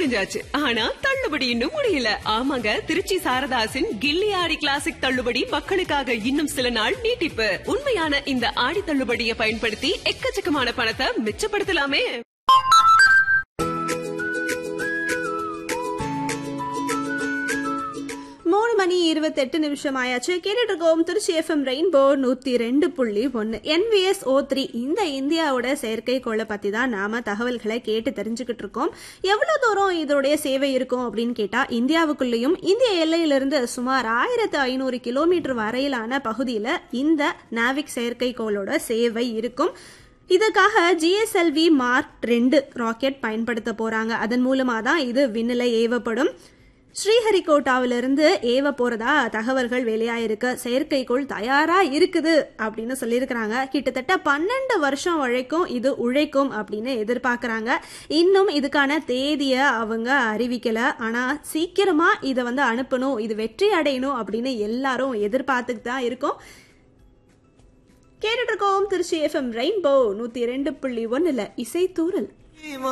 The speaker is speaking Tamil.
முடிஞ்சாச்சு ஆனா தள்ளுபடி இன்னும் முடியல ஆமாங்க திருச்சி சாரதாசின் கில்லி ஆடி கிளாசிக் தள்ளுபடி மக்களுக்காக இன்னும் சில நாள் நீட்டிப்பு உண்மையான இந்த ஆடி தள்ளுபடியை பயன்படுத்தி எக்கச்சக்கமான பணத்தை மிச்சப்படுத்தலாமே மூணு மணி இருபத்தெட்டு நிமிஷம் ஆயாச்சு கேட்டுட்டு இருக்கோம் திருச்சி எஃப்எம் ரெயின்போ நூத்தி ரெண்டு புள்ளி ஒன்னு என்விஎஸ் ஓ த்ரீ இந்த இந்தியாவோட செயற்கைக்கோளை பத்தி தான் நாம தகவல்களை கேட்டு தெரிஞ்சுக்கிட்டு இருக்கோம் எவ்வளவு தூரம் இதோடைய சேவை இருக்கும் அப்படின்னு கேட்டா இந்தியாவுக்குள்ளேயும் இந்திய எல்லையிலிருந்து சுமார் ஆயிரத்து ஐநூறு கிலோமீட்டர் வரையிலான பகுதியில இந்த நாவிக் செயற்கைக்கோளோட சேவை இருக்கும் இதுக்காக ஜிஎஸ்எல்வி மார்க் ரெண்டு ராக்கெட் பயன்படுத்த போறாங்க அதன் மூலமா தான் இது விண்ணில ஏவப்படும் ஸ்ரீஹரிகோட்டாவிலிருந்து ஏவ போறதா தகவல்கள் வெளியாயிருக்கு செயற்கைக்கோள் தயாரா இருக்குது அப்படின்னு சொல்லியிருக்கிறாங்க கிட்டத்தட்ட பன்னெண்டு வருஷம் வரைக்கும் இது உழைக்கும் அப்படின்னு எதிர்பார்க்கறாங்க இன்னும் இதுக்கான தேதிய அவங்க அறிவிக்கல ஆனா சீக்கிரமா இதை வந்து அனுப்பணும் இது வெற்றி அடையணும் அப்படின்னு எல்லாரும் எதிர்பார்த்துட்டு தான் இருக்கோம் கேட்டுட்டு இருக்கோம் திருச்சி எஃப்எம் ரெயின்போ நூத்தி ரெண்டு புள்ளி ஒன்னுல இசை தூரல்